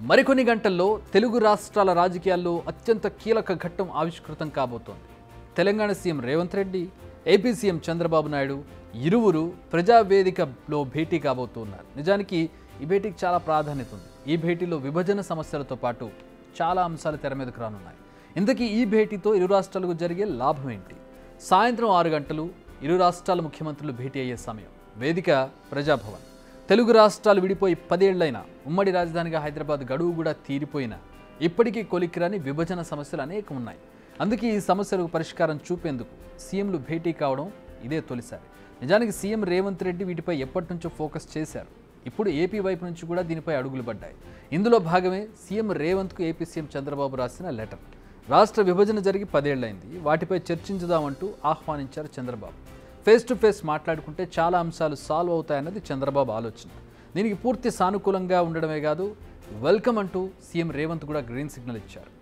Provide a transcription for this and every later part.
మరికొన్ని గంటల్లో తెలుగు రాష్ట్రాల రాజకీయాల్లో అత్యంత కీలక ఘట్టం ఆవిష్కృతం కాబోతోంది Telangana CM Revanth Reddy AP CM Chandrababu Naidu ఇరువురు ప్రజావేదికలో భేటీ కాబోతున్నారు నిజానికి ఈ భేటీకి చాలా ప్రాధాన్యత ఉంది ఈ భేటీలో విభజన సమస్యలతో పాటు చాలా అంశాలు తెర మీదకు రానున్నాయి ఇంతకీ ఈ భేటీతో ఇరు రాష్ట్రాలకు జరిగే లాభం ఏంటి సాయంత్రం ఆరు గంటలు ఇరు రాష్ట్రాల ముఖ్యమంత్రులు భేటీ అయ్యే సమయం వేదిక ప్రజాభవన్ తెలుగు రాష్ట్రాలు విడిపోయి పదేళ్లైనా ఉమ్మడి రాజధానిగా హైదరాబాద్ గడువు కూడా తీరిపోయినా ఇప్పటికీ కొలిక్కిరాని విభజన సమస్యలు అనేకం ఉన్నాయి అందుకే ఈ సమస్యలకు పరిష్కారం చూపేందుకు సీఎంలు భేటీ కావడం ఇదే తొలిసారి నిజానికి సీఎం రేవంత్ రెడ్డి వీటిపై ఎప్పటి నుంచో ఫోకస్ చేశారు ఇప్పుడు ఏపీ వైపు నుంచి కూడా దీనిపై అడుగులు పడ్డాయి ఇందులో భాగమే సీఎం రేవంత్కు ఏపీ సీఎం చంద్రబాబు రాసిన లెటర్ రాష్ట్ర విభజన జరిగి పదేళ్లైంది వాటిపై చర్చించుదామంటూ ఆహ్వానించారు చంద్రబాబు ఫేస్ టు ఫేస్ మాట్లాడుకుంటే చాలా అంశాలు సాల్వ్ అవుతాయన్నది చంద్రబాబు ఆలోచన దీనికి పూర్తి సానుకూలంగా ఉండడమే కాదు వెల్కమ్ అంటూ సీఎం రేవంత్ కూడా గ్రీన్ సిగ్నల్ ఇచ్చారు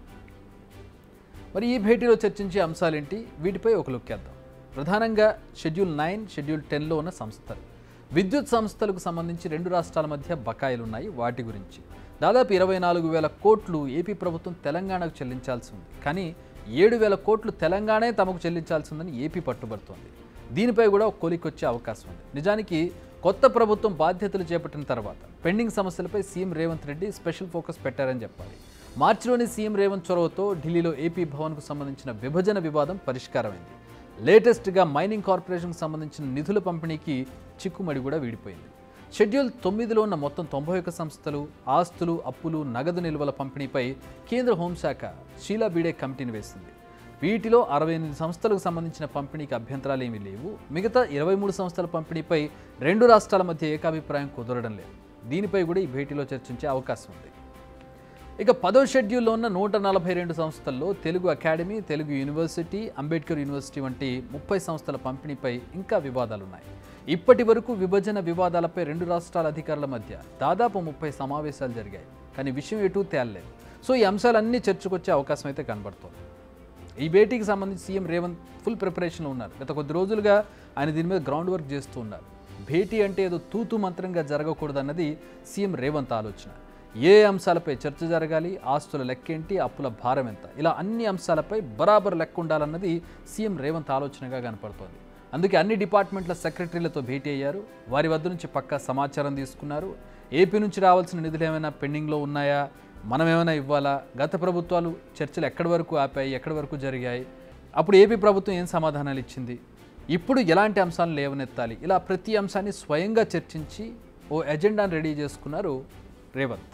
మరి ఈ భేటీలో చర్చించే అంశాలేంటి వీటిపై ఒక లుక్ వేద్దాం ప్రధానంగా షెడ్యూల్ నైన్ షెడ్యూల్ టెన్లో ఉన్న సంస్థలు విద్యుత్ సంస్థలకు సంబంధించి రెండు రాష్ట్రాల మధ్య బకాయిలు ఉన్నాయి వాటి గురించి దాదాపు ఇరవై నాలుగు వేల కోట్లు ఏపీ ప్రభుత్వం తెలంగాణకు చెల్లించాల్సి ఉంది కానీ ఏడు వేల కోట్లు తెలంగాణే తమకు చెల్లించాల్సి ఉందని ఏపీ పట్టుబడుతోంది దీనిపై కూడా ఒక కొలికొచ్చే అవకాశం ఉంది నిజానికి కొత్త ప్రభుత్వం బాధ్యతలు చేపట్టిన తర్వాత పెండింగ్ సమస్యలపై CM Revanth Reddy special focus పెట్టారని చెప్పాలి మార్చిలోని సీఎం రేవంత్ చొరవతో ఢిల్లీలో ఏపీ భవన్కు సంబంధించిన విభజన వివాదం పరిష్కారమైంది లేటెస్ట్గా మైనింగ్ కార్పొరేషన్కు సంబంధించిన నిధుల పంపిణీకి చిక్కుమడి కూడా వీడిపోయింది షెడ్యూల్ తొమ్మిదిలో ఉన్న మొత్తం తొంభై ఒక్క సంస్థలు ఆస్తులు అప్పులు నగదు నిల్వల పంపిణీపై కేంద్ర హోంశాఖ షీలా బీడే కమిటీని వేసింది వీటిలో అరవై ఎనిమిది సంస్థలకు సంబంధించిన పంపిణీకి అభ్యంతరాలు ఏమీ లేవు మిగతా ఇరవై మూడు సంస్థల పంపిణీపై రెండు రాష్ట్రాల మధ్య ఏకాభిప్రాయం కుదరడం లేదు దీనిపై కూడా ఈ భేటీలో చర్చించే అవకాశం ఉంది ఇక పదో షెడ్యూల్లో ఉన్న నూట నలభై రెండు సంస్థల్లో Telugu academy Telugu university Ambedkar university వంటి ముప్పై సంస్థల పంపిణీపై ఇంకా వివాదాలు ఉన్నాయి ఇప్పటి వరకు విభజన వివాదాలపై రెండు రాష్ట్రాల అధికారుల మధ్య దాదాపు ముప్పై సమావేశాలు జరిగాయి కానీ విషయం ఎటూ తేలలేదు సో ఈ అంశాలన్నీ చర్చకొచ్చే అవకాశం అయితే కనబడుతోంది ఈ భేటీకి సంబంధించి సీఎం రేవంత్ ఫుల్ ప్రిపరేషన్లో ఉన్నారు గత కొద్ది రోజులుగా ఆయన దీని మీద గ్రౌండ్ వర్క్ చేస్తూ ఉన్నారు భేటీ అంటే ఏదో తూతు మంత్రంగా జరగకూడదన్నది సీఎం రేవంత్ ఆలోచన ఏ అంశాలపై చర్చ జరగాలి ఆస్తుల లెక్కేంటి అప్పుల భారం ఎంత ఇలా అన్ని అంశాలపై బరాబర్ లెక్క ఉండాలన్నది సీఎం రేవంత్ ఆలోచనగా కనపడుతోంది అందుకే అన్ని డిపార్ట్మెంట్ల సెక్రటరీలతో భేటీ అయ్యారు వారి వద్ద నుంచి పక్కా సమాచారం తీసుకున్నారు ఏపీ నుంచి రావాల్సిన నిధులు ఏమైనా పెండింగ్లో ఉన్నాయా మనం ఏమైనా ఇవ్వాలా గత ప్రభుత్వాలు చర్చలు ఎక్కడి వరకు ఆపాయి ఎక్కడి వరకు జరిగాయి అప్పుడు ఏపీ ప్రభుత్వం ఏం సమాధానాలు ఇచ్చింది ఇప్పుడు ఎలాంటి అంశాలను లేవనెత్తాలి ఇలా ప్రతి అంశాన్ని స్వయంగా చర్చించి ఓ ఎజెండాను రెడీ చేసుకున్నారు రేవంత్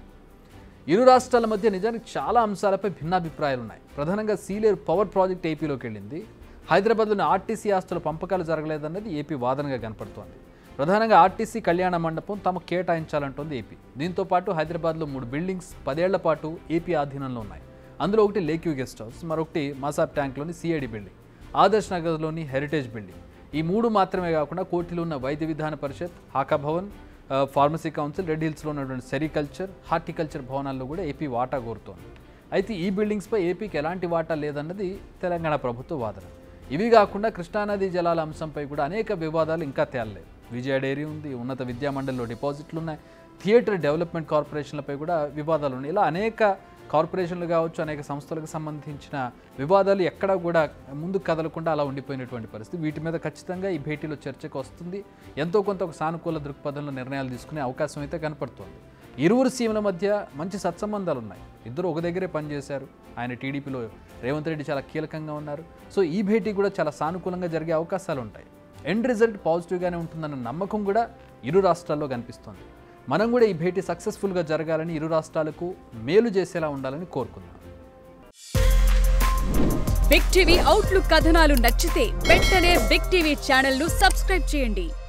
ఇరు రాష్ట్రాల మధ్య నిజానికి చాలా అంశాలపై భిన్నాభిప్రాయాలు ఉన్నాయి ప్రధానంగా సీలేరు పవర్ ప్రాజెక్ట్ ఏపీలోకి వెళ్ళింది హైదరాబాద్లోని ఆర్టీసీ ఆస్తుల పంపకాలు జరగలేదన్నది ఏపీ వాదనగా కనపడుతోంది ప్రధానంగా ఆర్టీసీ కళ్యాణ మండపం తమ కేటాయించాలంటోంది ఏపీ దీంతో పాటు హైదరాబాద్లో మూడు బిల్డింగ్స్ పదేళ్ల పాటు ఏపీ ఆధీనంలో ఉన్నాయి అందులో ఒకటి లేక్యూ గెస్ట్ హౌస్ మరొకటి మాసాబ్ ట్యాంక్లోని సిఐడి బిల్డింగ్ ఆదర్శ్ నగర్లోని హెరిటేజ్ బిల్డింగ్ ఈ మూడు మాత్రమే కాకుండా కోటిలో ఉన్న వైద్య విధాన పరిషత్ హాకా భవన్ ఆ, ఫార్మసీ కౌన్సిల్ రెడ్ హిల్స్లో ఉన్నటువంటి సెరికల్చర్ హార్టికల్చర్ భవనాల్లో కూడా ఏపీ వాటా కోరుతోంది అయితే ఈ బిల్డింగ్స్పై ఏపీకి ఎలాంటి వాటా లేదన్నది తెలంగాణ ప్రభుత్వ వాదన ఇవి కాకుండా కృష్ణానది జలాల అంశంపై కూడా అనేక వివాదాలు ఇంకా తేలలేదు విజయ డైరీ ఉంది ఉన్నత విద్యా మండలిలో డిపాజిట్లు ఉన్నాయి థియేటర్ డెవలప్మెంట్ కార్పొరేషన్లపై కూడా వివాదాలు ఉన్నాయి ఇలా అనేక కార్పొరేషన్లు కావచ్చు అనేక సంస్థలకు సంబంధించిన వివాదాలు ఎక్కడా కూడా ముందు కదలకుండా అలా ఉండిపోయినటువంటి పరిస్థితి వీటి మీద ఖచ్చితంగా ఈ భేటీలో చర్చకు వస్తుంది ఎంతో కొంత ఒక సానుకూల దృక్పథంలో నిర్ణయాలు తీసుకునే అవకాశం అయితే కనపడుతోంది ఇరువురు సీఎంల మధ్య మంచి సత్సంబంధాలు ఉన్నాయి ఇద్దరు ఒక దగ్గరే పనిచేశారు ఆయన టీడీపీలో రేవంత్ రెడ్డి చాలా కీలకంగా ఉన్నారు సో ఈ భేటీ కూడా చాలా సానుకూలంగా జరిగే అవకాశాలు ఉంటాయి ఎండ్ రిజల్ట్ పాజిటివ్గానే ఉంటుందన్న నమ్మకం కూడా ఇరు రాష్ట్రాల్లో కనిపిస్తోంది మనం కూడా ఈ భేటీ సక్సెస్ఫుల్గా జరగాలని ఇరు రాష్ట్రాలకు మేలు చేసేలా ఉండాలని కోరుకుందాం బిగ్ టీవీ అవుట్లుక్ కథనాలు నచ్చితే వెంటనే బిగ్ టీవీ ఛానల్ ను సబ్స్క్రైబ్ చేయండి